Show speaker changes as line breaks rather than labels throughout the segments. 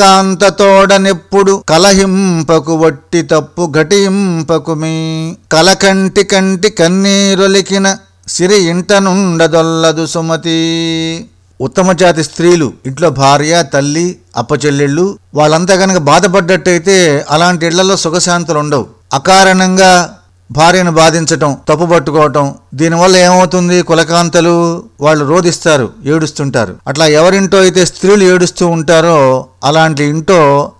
కులకాంతతోడనెప్పుడు కలహింపకు వట్టి తప్పు ఘటింపకుమి కలకంటి కంటి కన్నీరొలికిన సిరి ఇంట నుండదొల్లదు సుమతి ఉత్తమ జాతి స్త్రీలు ఇంట్లో భార్య తల్లి అప్పచెల్లెళ్ళు వాళ్ళంతా కనుక బాధపడ్డట్టయితే అలాంటి ఇళ్లలో సుఖశాంతులు ఉండవు అకారణంగా భార్యను బాధించటం తప్పు పట్టుకోవటం దీనివల్ల ఏమవుతుంది కులకాంతలు వాళ్ళు రోధిస్తారు ఏడుస్తుంటారు అట్లా ఎవరింటో అయితే స్త్రీలు ఏడుస్తూ ఉంటారో అలాంటి ఇంటో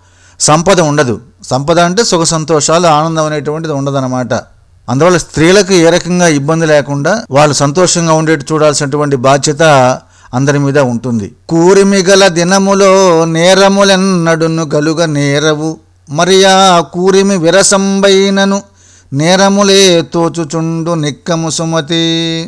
సంపద ఉండదు సంపద అంటే సుఖ సంతోషాలు ఆనందం అనేటువంటిది ఉండదన్నమాట అందువల్ల స్త్రీలకు ఏ రకంగా ఇబ్బంది లేకుండా వాళ్ళు సంతోషంగా ఉండేట్టు చూడాల్సినటువంటి బాధ్యత అందరి మీద ఉంటుంది కూరిమిగల దినములో నేరములెన్నడును గలుగ నేరవు మరి ఆ కూరిమి విరసంబైనను నేరములే తోచుచుండు నిక్కము సుమతి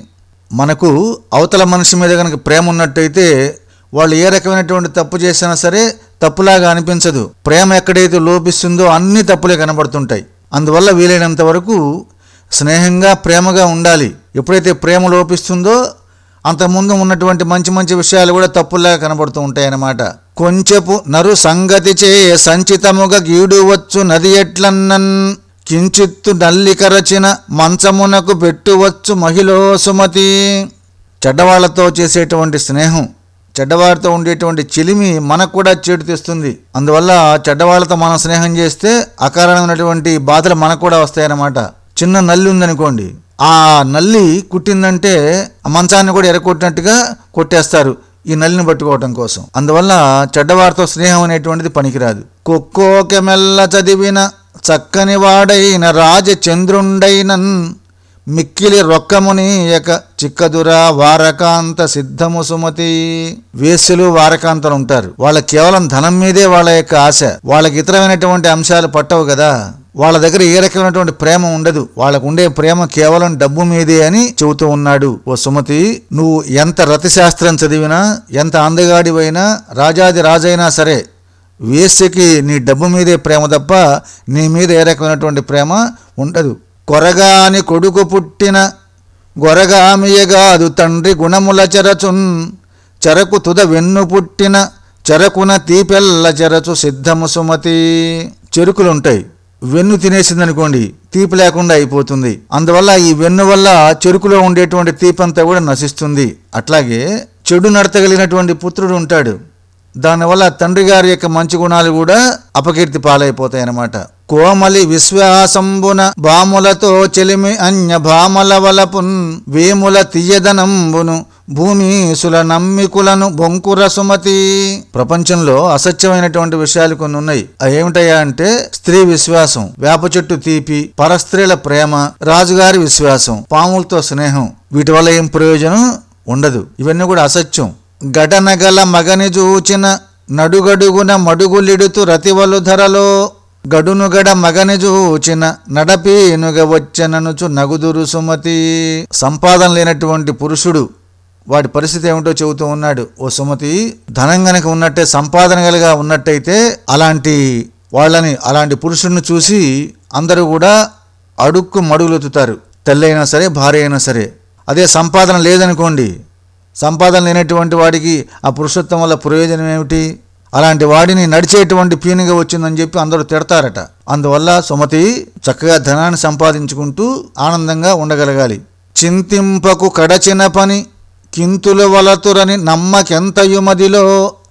మనకు అవతల మనిషి మీద కనుక ప్రేమ ఉన్నట్టయితే వాళ్ళు ఏ రకమైనటువంటి తప్పు చేసినా సరే తప్పులాగా అనిపించదు ప్రేమ ఎక్కడైతే లోపిస్తుందో అన్ని తప్పులే కనబడుతుంటాయి అందువల్ల వీలైనంత వరకు స్నేహంగా ప్రేమగా ఉండాలి ఎప్పుడైతే ప్రేమ లోపిస్తుందో అంతకుముందు ఉన్నటువంటి మంచి మంచి విషయాలు కూడా తప్పుల్లా కనబడుతూ ఉంటాయన్నమాట కొంచెపు నరు సంగతి చే సంచితముగా గీడువచ్చు నది ఎట్లన్నన్ కించిత్తు నల్లికరచిన మంచమునకు పెట్టువచ్చు మహిళో సుమతి చెడ్డవాళ్లతో చేసేటువంటి స్నేహం చెడ్డవారితో ఉండేటువంటి చిలిమి మనకు కూడా చేటు తెస్తుంది అందువల్ల చెడ్డవాళ్ళతో మనం స్నేహం చేస్తే అకారణమైనటువంటి బాధలు మనకు కూడా వస్తాయన్నమాట చిన్న నల్లి ఉందనుకోండి ఆ నల్లి కుట్టిందంటే ఆ మంచాన్ని కూడా ఎరగొట్టినట్టుగా కొట్టేస్తారు ఈ నల్లిని పట్టుకోవటం కోసం అందువల్ల చెడ్డవారితో స్నేహం అనేటువంటిది పనికిరాదు కుక్కోకెమెల్ల చదివిన చక్కని వాడైన రాజచంద్రుండైనన్ మిక్కిలి రొక్కముని యక చిక్కదురా వారకాంత సిద్ధము సుమతి వేశ్యలు వారకాంతలు ఉంటారు వాళ్ళ కేవలం ధనం మీదే వాళ్ళ యొక్క ఆశ వాళ్ళకి ఇతరమైనటువంటి అంశాలు పట్టవు కదా వాళ్ళ దగ్గర ఏ రకమైనటువంటి ప్రేమ ఉండదు వాళ్ళకు ఉండే ప్రేమ కేవలం డబ్బు మీదే అని చెబుతూ ఉన్నాడు ఓ సుమతి నువ్వు ఎంత రతిశాస్త్రం చదివినా ఎంత అందగాడివైనా రాజాది రాజైనా సరే వేశ్యకి నీ డబ్బు మీదే ప్రేమ తప్ప నీ మీద ఏ రకమైనటువంటి ప్రేమ ఉండదు కొరగాని కొడుకు పుట్టిన గొరగామియగాదు తండ్రి గుణముల చెరచున్ చెరకు తుద వెన్ను పుట్టిన చెరకున తీపెల్ల చెరచు సిద్ధము సుమతి చెరుకులుంటాయి వెన్ను తినేసిందనుకోండి తీపి లేకుండా అయిపోతుంది అందువల్ల ఈ వెన్ను వల్ల చెరుకులో ఉండేటువంటి తీపంతా కూడా నశిస్తుంది అట్లాగే చెడు నడతగలిగినటువంటి పుత్రుడు ఉంటాడు దానివల్ల తండ్రి గారి యొక్క మంచి గుణాలు కూడా అపకీర్తి పాలైపోతాయి అన్నమాట కోమలి విశ్వాసంబున భాములతో చెలిమి అన్య భామల వలపున్ వేముల తీయదనంబును భూమీసుల నమ్మికులను బొంకుర సుమతి ప్రపంచంలో అసత్యమైనటువంటి విషయాలు కొన్ని ఉన్నాయి అవి ఏమిటయ్యా అంటే స్త్రీ విశ్వాసం వేప చెట్టు తీపి పరస్త్రీల ప్రేమ రాజుగారి విశ్వాసం పాములతో స్నేహం వీటి వల్ల ఏం ప్రయోజనం ఉండదు ఇవన్నీ కూడా అసత్యం గడనగల మగని చూచిన నడుగడుగున మడుగులిడుతు రతివలు ధరలో గడునుగడ మగని చూచిన నడపీనుగ వచ్చననుచు నగుదురు సుమతి సంపాదన లేనటువంటి పురుషుడు వాడి పరిస్థితి ఏమిటో చెబుతూ ఉన్నాడు ఓ సుమతి ధనం గనక ఉన్నట్టే సంపాదన గలగా ఉన్నట్టయితే అలాంటి వాళ్ళని అలాంటి పురుషుడిని చూసి అందరూ కూడా అడుక్కు మడుగులెత్తుతారు తెల్లైనా సరే భార్య అయినా సరే అదే సంపాదన లేదనుకోండి సంపాదన లేనటువంటి వాడికి ఆ పురుషత్వం వల్ల ప్రయోజనం ఏమిటి అలాంటి వాడిని నడిచేటువంటి పీనుగా వచ్చిందని చెప్పి అందరూ తిడతారట అందువల్ల సుమతి చక్కగా ధనాన్ని సంపాదించుకుంటూ ఆనందంగా ఉండగలగాలి చింతింపకు కడచిన పని కింతుల వలతురని నమ్మకెంతయుమదిలో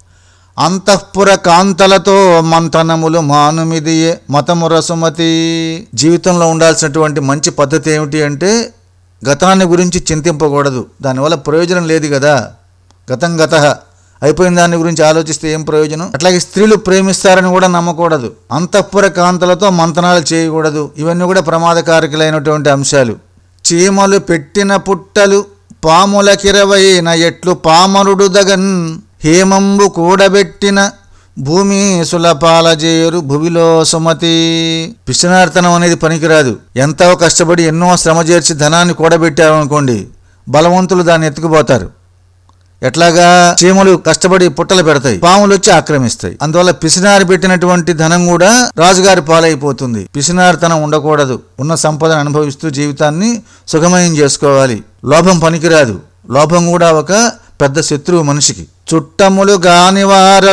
అంతఃపుర కాంతలతో మంతనములు మానుమిదియే మతముర సుమతి జీవితంలో ఉండాల్సినటువంటి మంచి పద్ధతి ఏమిటి అంటే గతాన్ని గురించి చింతింపకూడదు దానివల్ల ప్రయోజనం లేదు కదా గతం గత అయిపోయిన దాని గురించి ఆలోచిస్తే ఏం ప్రయోజనం అట్లాగే స్త్రీలు ప్రేమిస్తారని కూడా నమ్మకూడదు అంతఃపుర కాంతలతో మంతనాలు చేయకూడదు ఇవన్నీ కూడా ప్రమాదకారకులైనటువంటి అంశాలు చీమలు పెట్టిన పుట్టలు పాములకిరవైన ఎట్లు పామరుడు దగన్ హేమంబు కూడబెట్టిన భూమి సులపాలజేరు భువిలో సుమతి పిసినార్తనం అనేది పనికిరాదు ఎంతో కష్టపడి ఎన్నో శ్రమ చేర్చి ధనాన్ని కూడబెట్టారనుకోండి బలవంతులు దాన్ని ఎత్తుకుపోతారు ఎట్లాగా చీమలు కష్టపడి పుట్టలు పెడతాయి పాములు వచ్చి ఆక్రమిస్తాయి అందువల్ల పిసినారి పెట్టినటువంటి ధనం కూడా రాజుగారి పాలైపోతుంది పిసినారితనం ఉండకూడదు ఉన్న సంపదను అనుభవిస్తూ జీవితాన్ని సుఖమయం చేసుకోవాలి లోభం పనికిరాదు లోభం కూడా ఒక పెద్ద శత్రువు మనిషికి చుట్టములు గానివారలు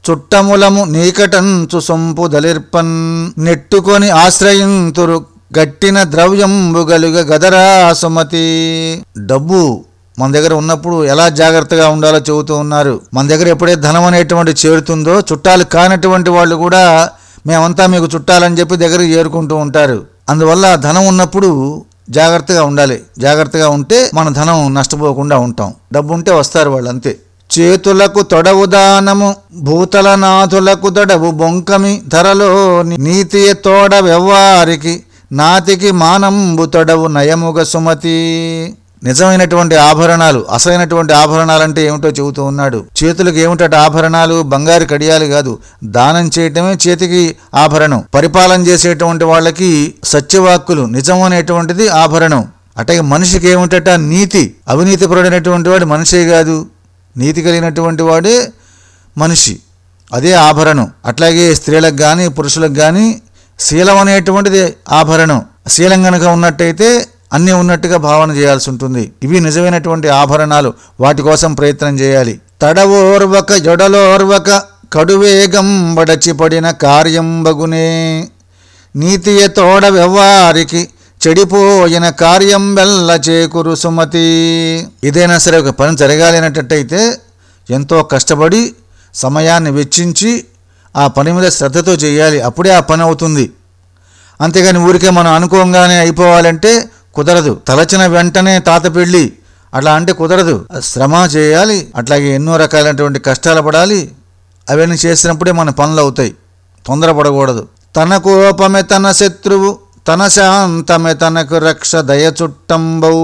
చుట్టములము నీకటంచు సొంపు దలిర్పన్ నెట్టుకొని ఆశ్రయింతురు గట్టిన ద్రవ్యంబు గలుగ గదరా సుమతి డబ్బు మన దగ్గర ఉన్నప్పుడు ఎలా జాగ్రత్తగా ఉండాలో చెబుతూ ఉన్నారు మన దగ్గర ఎప్పుడైతే ధనం అనేటువంటి చేరుతుందో చుట్టాలు కానటువంటి వాళ్ళు కూడా మేమంతా మీకు చుట్టాలని చెప్పి దగ్గరికి చేరుకుంటూ ఉంటారు అందువల్ల ధనం ఉన్నప్పుడు జాగ్రత్తగా ఉండాలి జాగ్రత్తగా ఉంటే మన ధనం నష్టపోకుండా ఉంటాం డబ్బు ఉంటే వస్తారు వాళ్ళు అంతే చేతులకు తొడవు దానము భూతలనాథులకు తొడవు బొంకమి ధరలో నీతి తోడ వ్యవహారికి నాతికి మానంబు తొడవు నయముగ సుమతి నిజమైనటువంటి ఆభరణాలు అసలైనటువంటి ఆభరణాలు అంటే ఏమిటో చెబుతూ ఉన్నాడు చేతులకు ఏమిటట ఆభరణాలు బంగారు కడియాలు కాదు దానం చేయటమే చేతికి ఆభరణం పరిపాలన చేసేటువంటి వాళ్ళకి సత్యవాక్కులు నిజం అనేటువంటిది ఆభరణం అట్లాగే మనిషికి ఏమిటట నీతి అవినీతి పరుడైనటువంటి వాడు మనిషే కాదు నీతి కలిగినటువంటి వాడే మనిషి అదే ఆభరణం అట్లాగే స్త్రీలకు కానీ పురుషులకు కానీ శీలం అనేటువంటిది ఆభరణం శీలం గనక ఉన్నట్టయితే అన్నీ ఉన్నట్టుగా భావన చేయాల్సి ఉంటుంది ఇవి నిజమైనటువంటి ఆభరణాలు వాటి కోసం ప్రయత్నం చేయాలి తడవోర్వక జొడలోర్వక కడువేగం బడచిపడిన కార్యం బగునే నీతియ తోడ వ్యవహారికి చెడిపోయిన కార్యం వెల్ల చేకురు సుమతి ఇదైనా సరే ఒక పని జరగాలనేటట్టయితే ఎంతో కష్టపడి సమయాన్ని వెచ్చించి ఆ పని మీద శ్రద్ధతో చేయాలి అప్పుడే ఆ పని అవుతుంది అంతేగాని ఊరికే మనం అనుకోగానే అయిపోవాలంటే కుదరదు తలచిన వెంటనే తాత పెళ్ళి అట్లా అంటే కుదరదు శ్రమ చేయాలి అట్లాగే ఎన్నో రకాలైనటువంటి కష్టాలు పడాలి అవన్నీ చేసినప్పుడే మన పనులు అవుతాయి తొందరపడకూడదు తన కోపమే తన శత్రువు తన శాంతమే తనకు రక్ష దయ చుట్టంబౌ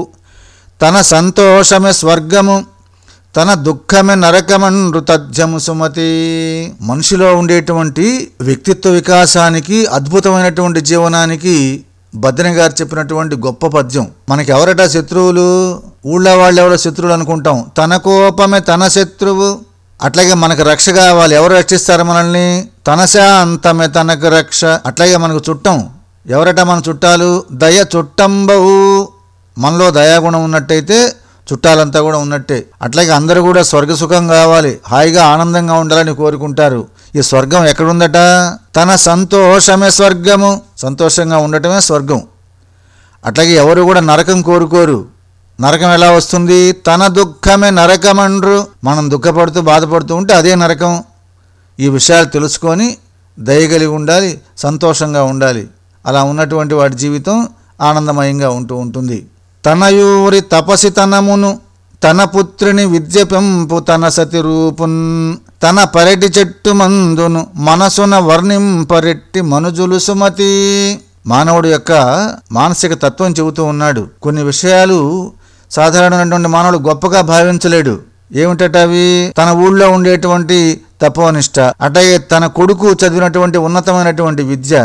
తన సంతోషమే స్వర్గము తన దుఃఖమే నరకమండ్రు తథ్యము సుమతి మనిషిలో ఉండేటువంటి వ్యక్తిత్వ వికాసానికి అద్భుతమైనటువంటి జీవనానికి భద్రం గారు చెప్పినటువంటి గొప్ప పద్యం మనకి ఎవరట శత్రువులు ఊళ్ళో వాళ్ళు ఎవరో శత్రువులు అనుకుంటాం తన కోపమే తన శత్రువు అట్లాగే మనకు రక్ష కావాలి ఎవరు రక్షిస్తారు మనల్ని తన శాంతమే తనకు రక్ష అట్లాగే మనకు చుట్టం ఎవరట మన చుట్టాలు దయ చుట్టంబవు మనలో దయాగుణం ఉన్నట్టయితే చుట్టాలంతా కూడా ఉన్నట్టే అట్లాగే అందరూ కూడా స్వర్గ సుఖం కావాలి హాయిగా ఆనందంగా ఉండాలని కోరుకుంటారు ఈ స్వర్గం ఎక్కడుందట తన సంతోషమే స్వర్గము సంతోషంగా ఉండటమే స్వర్గం అట్లాగే ఎవరు కూడా నరకం కోరుకోరు నరకం ఎలా వస్తుంది తన దుఃఖమే నరకమండ్రు మనం దుఃఖపడుతూ బాధపడుతూ ఉంటే అదే నరకం ఈ విషయాలు తెలుసుకొని దయగలిగి ఉండాలి సంతోషంగా ఉండాలి అలా ఉన్నటువంటి వాడి జీవితం ఆనందమయంగా ఉంటూ ఉంటుంది తనయూరి తపసితనమును తన పుత్రిని విద్య పెంపు తన సతి రూపున్ తన పరటి చెట్టు మందును మనసున వర్ణింపరెట్టి మనుజులు సుమతి మానవుడు యొక్క మానసిక తత్వం చెబుతూ ఉన్నాడు కొన్ని విషయాలు సాధారణమైనటువంటి మానవుడు గొప్పగా భావించలేడు ఏమిటట అవి తన ఊళ్ళో ఉండేటువంటి తపోనిష్ట అట్లాగే తన కొడుకు చదివినటువంటి ఉన్నతమైనటువంటి విద్య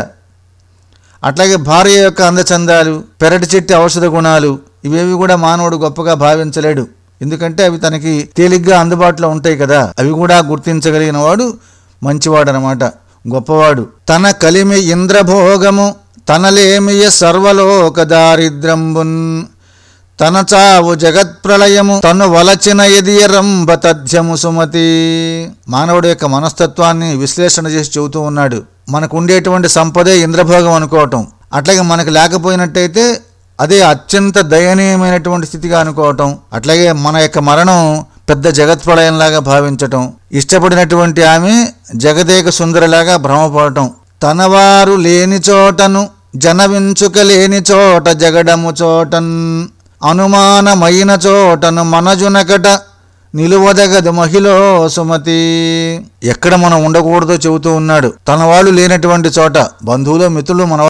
అట్లాగే భార్య యొక్క అందచందాలు పెరటి చెట్టు ఔషధ గుణాలు ఇవేవి కూడా మానవుడు గొప్పగా భావించలేడు ఎందుకంటే అవి తనకి తేలిగ్గా అందుబాటులో ఉంటాయి కదా అవి కూడా గుర్తించగలిగిన వాడు మంచివాడు అనమాట గొప్పవాడు తన కలిమి ఇంద్రభోగము తనలేమియ సర్వలోక దారిద్రంబున్ తన చావు జగత్ప్రళయము తను వలచిన ఎదియరంభ తథ్యము సుమతి మానవుడి యొక్క మనస్తత్వాన్ని విశ్లేషణ చేసి చెబుతూ ఉన్నాడు మనకు ఉండేటువంటి సంపదే ఇంద్రభోగం అనుకోవటం అట్లాగే మనకు లేకపోయినట్టయితే అదే అత్యంత దయనీయమైనటువంటి స్థితిగా అనుకోవటం అట్లాగే మన యొక్క మరణం పెద్ద జగత్ప్రళయంలాగా భావించటం ఇష్టపడినటువంటి ఆమె జగదేక సుందరిలాగా భ్రమపడటం తనవారు లేని చోటను జనవించుక లేని చోట జగడము చోటన్ అనుమానమైన చోటను మనజునకట నిలువదగదు మహిళ సుమతి ఎక్కడ మనం ఉండకూడదో చెబుతూ ఉన్నాడు తన వాళ్ళు లేనటువంటి చోట బంధువులు మిత్రులు మన